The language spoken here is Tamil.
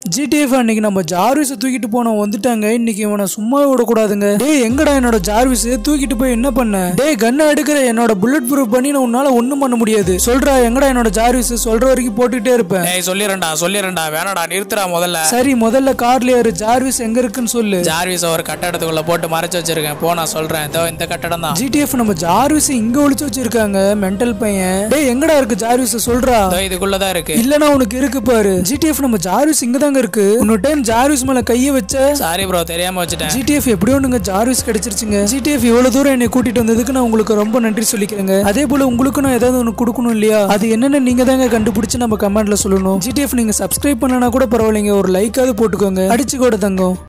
ஜிடிஎஃப் அன்னைக்கு நம்ம ஜார்விஸை தூக்கிட்டு போனோம் வந்துட்டாங்க இன்னைக்கு இவனை சும்மா விடக்கூடாதுங்க டேய் எங்கடா என்னோட ஜார்விஸ் தூக்கிட்டு போய் என்ன பண்ண டேய் கன்னை எடுக்கிற என்னோட புல்லட் ப்ரூஃப் பண்ணி நான் உன்னால ஒண்ணும் பண்ண முடியாது சொல்றா எங்கடா என்னோட ஜார்விஸ் சொல்ற வரைக்கும் போட்டுக்கிட்டே இருப்பேன் ஏய் சொல்லிடுறேன்டா சொல்லிடுறேன்டா வேணாடா நிறுத்துறா முதல்ல சரி முதல்ல கார்ல ஏறு ஜார்விஸ் எங்க இருக்குன்னு சொல்லு ஜார்விஸ் ஒரு கட்டடத்துக்குள்ள போட்டு மறைச்சு வச்சிருக்கேன் போ நான் சொல்றேன் இதோ இந்த கட்டடம் தான் ஜிடிஎஃப் நம்ம ஜார்விஸ் இங்க ஒளிச்சு வச்சிருக்காங்க மென்டல் பையன் டேய் எங்கடா இருக்கு ஜார்விஸ் சொல்றா இதோ இதுக்குள்ளதான் இருக்கு இல்லனா உனக்கு இருக்கு பாரு ஜிடிஎஃப் நம்ம ஜார்விஸ் இங்க தாங்க இருக்கு இன்னொரு டைம் ஜார்விஸ் மேல கைய வச்ச சாரி ப்ரோ தெரியாம வச்சுட்டேன் ஜிடிஎஃப் எப்படியோ ஒண்ணுங்க ஜார்விஸ் கிடைச்சிருச்சுங்க ஜிடிஎஃப் இவ்வளவு தூரம் என்னை கூட்டிட்டு வந்ததுக்கு நான் உங்களுக்கு ரொம்ப நன்றி சொல்லிக்கிறேங்க அதே போல உங்களுக்கு நான் ஏதாவது ஒன்று கொடுக்கணும் இல்லையா அது என்னன்னு நீங்க தாங்க கண்டுபிடிச்சு நம்ம கமெண்ட்ல சொல்லணும் ஜிடிஎஃப் நீங்க சப்ஸ்கிரைப் பண்ணனா கூட பரவாயில்லைங்க ஒரு லைக்காவது போட்டுக்கோங்க அடிச்சு கூட தங்கம்